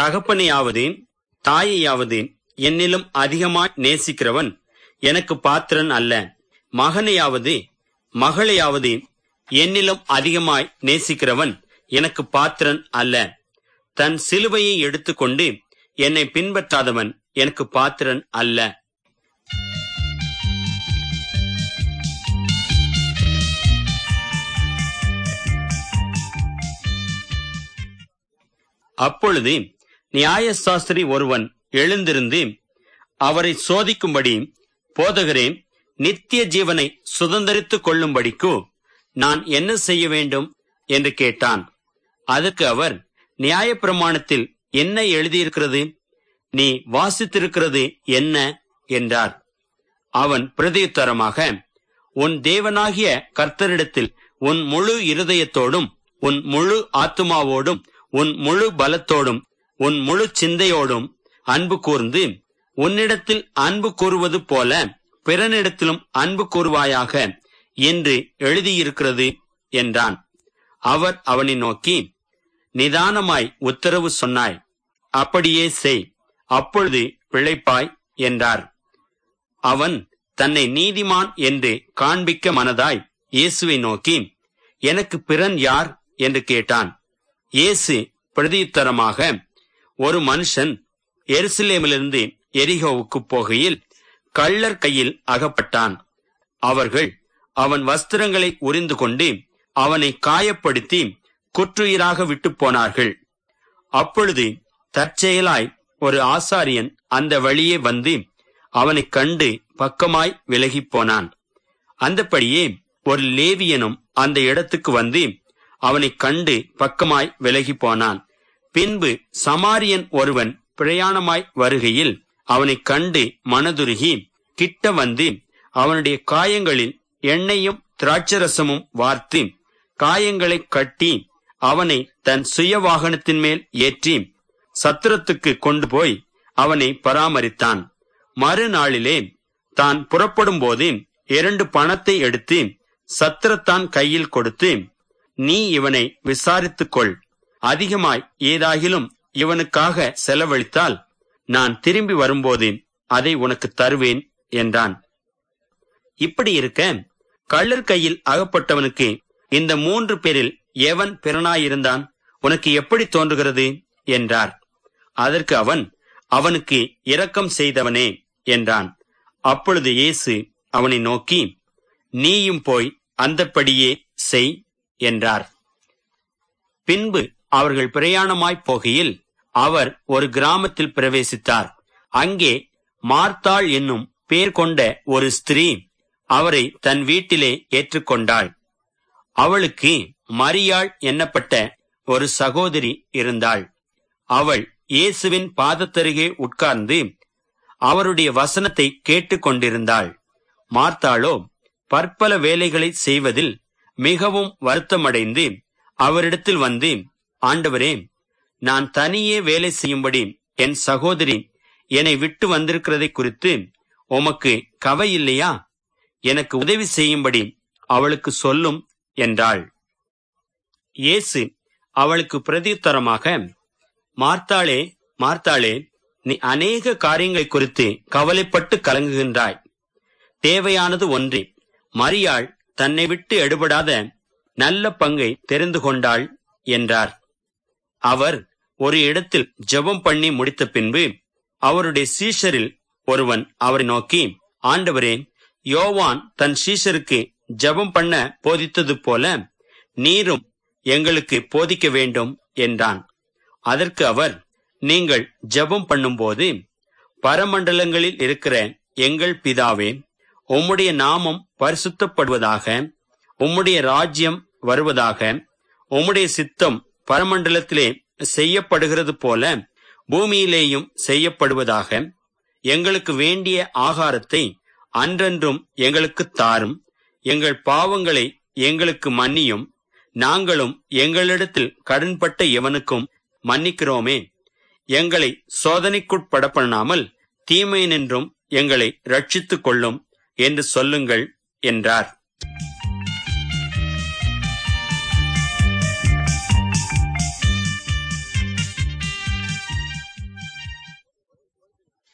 தகப்பனையாவது தாயையாவது என்னிலும் அதிகமாய் நேசிக்கிறவன் எனக்கு பாத்திரன் அல்ல மகனையாவது மகளையாவது என்னிலும் அதிகமாய் நேசிக்கிறவன் எனக்கு பாத்திரன் அல்ல தன் சிலுவையை எடுத்துக்கொண்டு என்னை பின்பற்றாதவன் எனக்கு பாத்திரன் அல்ல அப்பொழுது நியாயசாஸ்திரி ஒருவன் எழுந்திருந்து அவரை சோதிக்கும்படி போதகரே நித்திய ஜீவனை சுதந்தரித்துக் கொள்ளும்படிக்கு நான் என்ன செய்ய வேண்டும் என்று கேட்டான் அதற்கு அவர் நியாயப்பிரமாணத்தில் என்ன எழுதியிருக்கிறது நீ வாசித்திருக்கிறது என்ன என்றார் அவன் பிரதியுத்தரமாக உன் தேவனாகிய கர்த்தரிடத்தில் உன் முழு இருதயத்தோடும் உன் முழு ஆத்துமாவோடும் உன் முழு பலத்தோடும் உன் முழு சிந்தையோடும் அன்பு கூர்ந்து உன்னிடத்தில் அன்பு கூறுவது போல பிறனிடத்திலும் அன்பு கூறுவாயாக என்று எழுதியிருக்கிறது என்றான் அவர் அவனை நோக்கி நிதானமாய் உத்தரவு சொன்னாய் அப்படியே செய் அப்பொழுது பிழைப்பாய் என்றார் அவன் தன்னை நீதிமான் என்று காண்பிக்க மனதாய் இயேசுவை நோக்கி எனக்கு பிறன் யார் என்று கேட்டான் இயேசு பிரதியுத்தரமாக ஒரு மனுஷன் எருசலேமிலிருந்து எரிகோவுக்கு போகையில் கள்ளர் கையில் அகப்பட்டான் அவர்கள் அவன் வஸ்திரங்களை உரிந்து கொண்டு அவனை காயப்படுத்தி குற்றுயிராக விட்டு போனார்கள் அப்பொழுது தற்செயலாய் ஒரு ஆசாரியன் அந்த வழியே வந்து அவனைக் கண்டு பக்கமாய் விலகிப் போனான் அந்தப்படியே ஒரு லேவியனும் அந்த இடத்துக்கு வந்து அவனைக் கண்டு பக்கமாய் விலகிப் போனான் பின்பு சமாரியன் ஒருவன் பிரயாணமாய் வருகையில் அவனைக் கண்டு மனதுருகி கிட்ட வந்து அவனுடைய காயங்களில் எண்ணெயும் திராட்சரசமும் வார்த்து காயங்களைக் கட்டி அவனை தன் சுய வாகனத்தின் மேல் ஏற்றி சத்திரத்துக்கு கொண்டு போய் அவனை பராமரித்தான் மறுநாளிலே தான் புறப்படும் போது இரண்டு பணத்தை எடுத்து சத்திரத்தான் கையில் கொடுத்து நீ இவனை விசாரித்துக் கொள் அதிகமாய் ஏதாகிலும் இவனுக்காக செலவழித்தால் நான் திரும்பி வரும்போது அதை உனக்கு தருவேன் என்றான் இப்படி இருக்க கள்ளர் கையில் அகப்பட்டவனுக்கு இந்த மூன்று பேரில் எவன் பிறனாயிருந்தான் உனக்கு எப்படி தோன்றுகிறது என்றார் அதற்கு அவன் அவனுக்கு இரக்கம் செய்தவனே என்றான் அப்பொழுது இயேசு அவனை நோக்கி நீயும் போய் அந்தப்படியே செய் என்றார் பின்பு அவர்கள் பிரயாணமாய்ப் போகையில் அவர் ஒரு கிராமத்தில் பிரவேசித்தார் அங்கே மார்த்தாள் என்னும் பேர் கொண்ட ஒரு ஸ்திரீ அவரை தன் வீட்டிலே ஏற்றுக்கொண்டாள் அவளுக்கு மரியாள் என்னப்பட்ட ஒரு சகோதரி இருந்தாள் அவள் இயேசுவின் பாதத்தருகே உட்கார்ந்து அவருடைய வசனத்தை கேட்டுக்கொண்டிருந்தாள் மார்த்தாளோ பற்பல வேலைகளை செய்வதில் மிகவும் வருத்தமடைந்து அவரிடத்தில் வந்து ஆண்டவரே நான் தனியே வேலை செய்யும்படி என் சகோதரி என்னை விட்டு வந்திருக்கிறதை குறித்து உமக்கு கவை இல்லையா எனக்கு உதவி செய்யும்படி அவளுக்கு சொல்லும் என்றாள் இயேசு அவளுக்கு பிரதியுத்தரமாக மார்த்தாளே மார்த்தாளே நீ அநேக காரியங்களை குறித்து கவலைப்பட்டு கலங்குகின்றாய் தேவையானது ஒன்றே மரியாள் தன்னை விட்டு எடுபடாத நல்ல பங்கை தெரிந்து கொண்டாள் என்றார் அவர் ஒரு இடத்தில் ஜெபம் பண்ணி முடித்த பின்பு அவருடைய சீஷரில் ஒருவன் அவரை நோக்கி ஆண்டவரே யோவான் தன் சீஷருக்கு ஜெபம் பண்ண போதித்தது போல நீரும் எங்களுக்கு போதிக்க வேண்டும் என்றான் அதற்கு அவர் நீங்கள் ஜெபம் பண்ணும்போது பரமண்டலங்களில் இருக்கிற எங்கள் பிதாவே உம்முடைய நாமம் பரிசுத்தப்படுவதாக உம்முடைய ராஜ்யம் வருவதாக உம்முடைய சித்தம் பரமண்டலத்திலே செய்யப்படுகிறது போல பூமியிலேயும் செய்யப்படுவதாக எங்களுக்கு வேண்டிய ஆகாரத்தை அன்றன்றும் எங்களுக்கு தாரும் எங்கள் பாவங்களை எங்களுக்கு மன்னியும் நாங்களும் எங்களிடத்தில் கடன்பட்ட எவனுக்கும் மன்னிக்கிறோமே எங்களை சோதனைக்குட்பட பண்ணாமல் தீமையினின்றும் எங்களை ரட்சித்துக் கொள்ளும் என்று சொல்லுங்கள் என்றார்